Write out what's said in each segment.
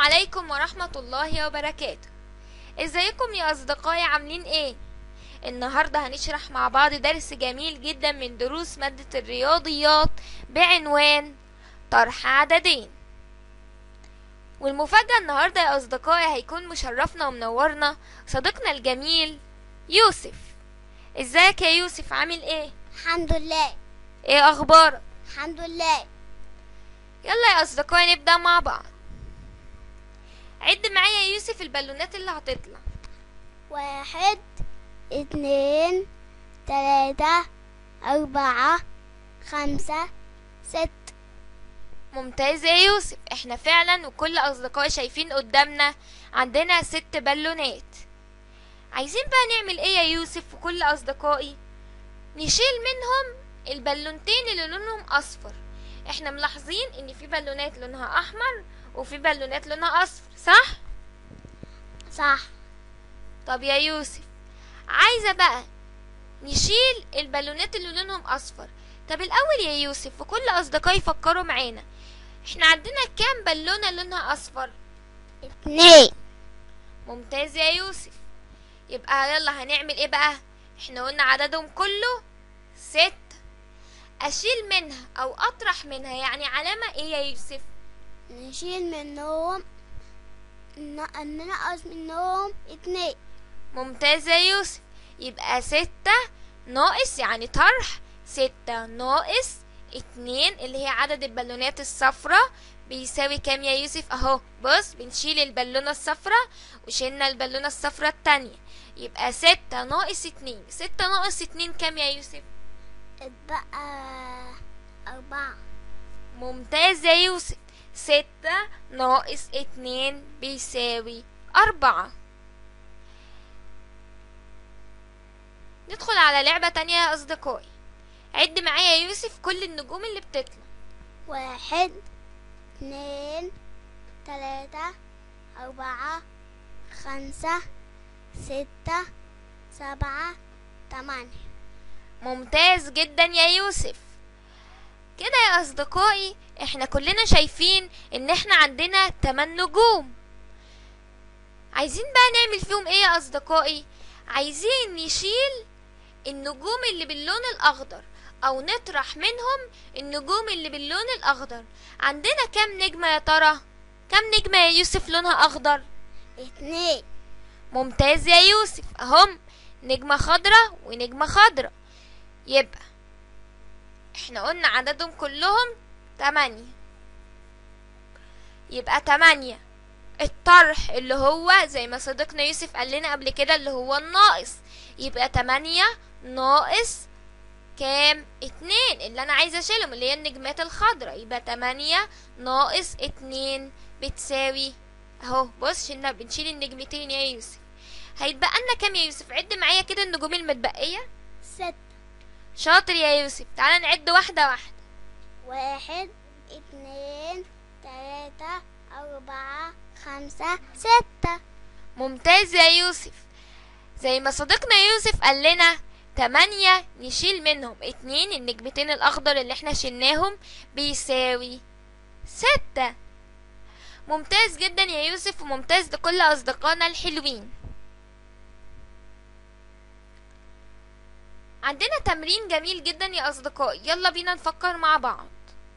عليكم ورحمة الله وبركاته ازيكم يا اصدقائي عاملين ايه النهاردة هنشرح مع بعض درس جميل جدا من دروس مادة الرياضيات بعنوان طرح عددين والمفاجأة النهاردة يا أصدقائي هيكون مشرفنا ومنورنا صديقنا الجميل يوسف ازيك يا يوسف عامل ايه الحمد لله ايه اخبارك الحمد لله يلا يا أصدقائي نبدأ مع بعض عد معايا يا يوسف البالونات اللي هتطلع واحد اتنين تلاتة أربعة خمسة ست ممتاز يا يوسف احنا فعلا وكل أصدقائي شايفين قدامنا عندنا ست بالونات عايزين بقى نعمل ايه يا يوسف وكل أصدقائي نشيل منهم البالونتين اللي لونهم أصفر احنا ملاحظين ان في بالونات لونها أحمر وفي بالونات لونها أصفر صح؟ صح طب يا يوسف عايزة بقى نشيل البالونات اللي لونهم أصفر طب الأول يا يوسف وكل أصدقائي فكروا معانا احنا عندنا كام بالونة لونها أصفر اتنين ممتاز يا يوسف يبقى يلا هنعمل ايه بقى احنا قلنا عددهم كله ست أشيل منها أو أطرح منها يعني علامة ايه يا يوسف نشيل منهم ن- ننقص منهم اتنين ممتاز يا يوسف يبقى ستة ناقص يعني طرح ستة ناقص اتنين اللي هي عدد البالونات الصفراء بيساوي كام يا يوسف اهو بص بنشيل البالونة الصفراء وشيلنا البالونة الصفراء التانية يبقى ستة ناقص اتنين ستة ناقص اتنين كام يا يوسف اتبقى أربعة ممتاز يا يوسف ستة ناقص اتنين بيساوي أربعة ندخل على لعبة تانية يا أصدقائي عد معايا يا يوسف كل النجوم اللي بتطلع واحد اتنين تلاتة أربعة خمسة ستة سبعة تمانية ممتاز جدا يا يوسف كده يا أصدقائي احنا كلنا شايفين ان احنا عندنا تمن نجوم عايزين بقى نعمل فيهم ايه يا أصدقائي عايزين نشيل النجوم اللي باللون الأخضر أو نطرح منهم النجوم اللي باللون الأخضر عندنا كام نجمة يا ترى؟ كام نجمة يا يوسف لونها أخضر؟ اتنين ممتاز يا يوسف اهم نجمة خضرة ونجمة خضرة يبقى احنا قلنا عددهم كلهم تمانية يبقى تمانية الطرح اللي هو زي ما صديقنا يوسف قال لنا قبل كده اللي هو الناقص يبقى تمانية ناقص كام اتنين اللي انا عايزه اشيلهم اللي هي النجمات الخضراء يبقى تمانية ناقص اتنين بتساوي اهو بص شلنا بنشيل النجمتين يا يوسف هيتبقى لنا كام يا يوسف عد معايا كده النجوم المتبقيه ست شاطر يا يوسف تعالى نعد واحده واحده واحد اتنين تلاتة أربعة خمسة ستة ممتاز يا يوسف زي ما صديقنا يوسف قال لنا تمانية نشيل منهم اتنين النجمتين الأخضر اللي احنا شلناهم بيساوي ستة ممتاز جدا يا يوسف وممتاز لكل أصدقائنا الحلوين عندنا تمرين جميل جدا يا أصدقائي يلا بينا نفكر مع بعض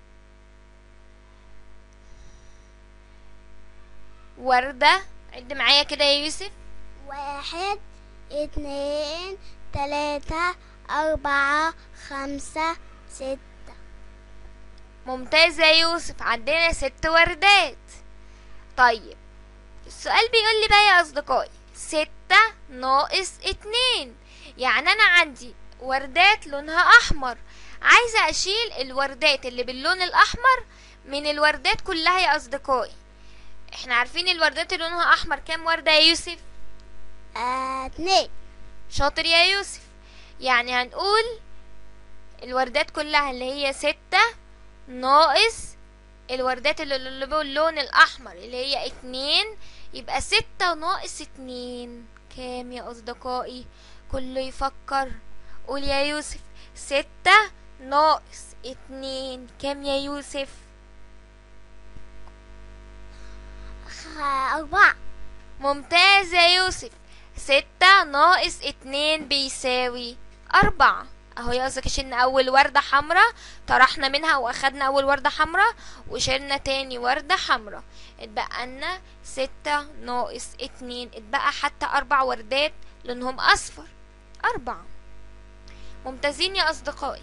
وردة عد معايا كده يا يوسف واحد اتنين تلاتة أربعة خمسة ستة ممتاز يا يوسف عندنا ست وردات طيب السؤال بيقول لي بقى يا أصدقائي ستة ناقص اتنين يعني أنا عندي وردات لونها أحمر عايزة أشيل الوردات اللي باللون الأحمر من الوردات كلها يا أصدقائي احنا عارفين الوردات اللي لونها أحمر كام وردة يا يوسف آه، اتنين شاطر يا يوسف يعني هنقول الوردات كلها اللي هي ستة ناقص الوردات اللي اللي باللون الأحمر اللي هي اتنين يبقى ستة ناقص اتنين كام يا أصدقائي كله يفكر قول يا يوسف ستة ناقص اتنين كام يا يوسف أربعة ممتاز يا يوسف ستة ناقص اتنين بيساوي أربعة أهو يا قصدك شلنا أول وردة حمراء طرحنا منها وأخدنا أول وردة حمراء وشلنا تاني وردة حمراء اتبقى لنا ستة ناقص اتنين اتبقى حتى أربع وردات لونهم أصفر أربعة ممتازين يا أصدقائي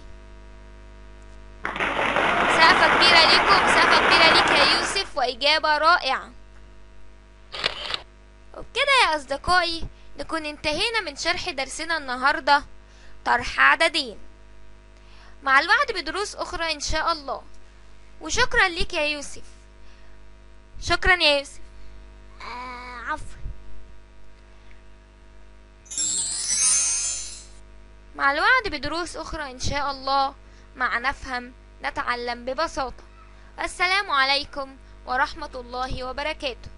سقفة كبيرة ليكم سقفة كبيرة ليك يا يوسف وإجابة رائعة وبكده يا أصدقائي نكون انتهينا من شرح درسنا النهاردة طرح عددين مع الوعد بدروس أخرى إن شاء الله وشكرا ليك يا يوسف شكرا يا يوسف آه عفوا مع الوعد بدروس أخرى إن شاء الله مع نفهم نتعلم ببساطة السلام عليكم ورحمة الله وبركاته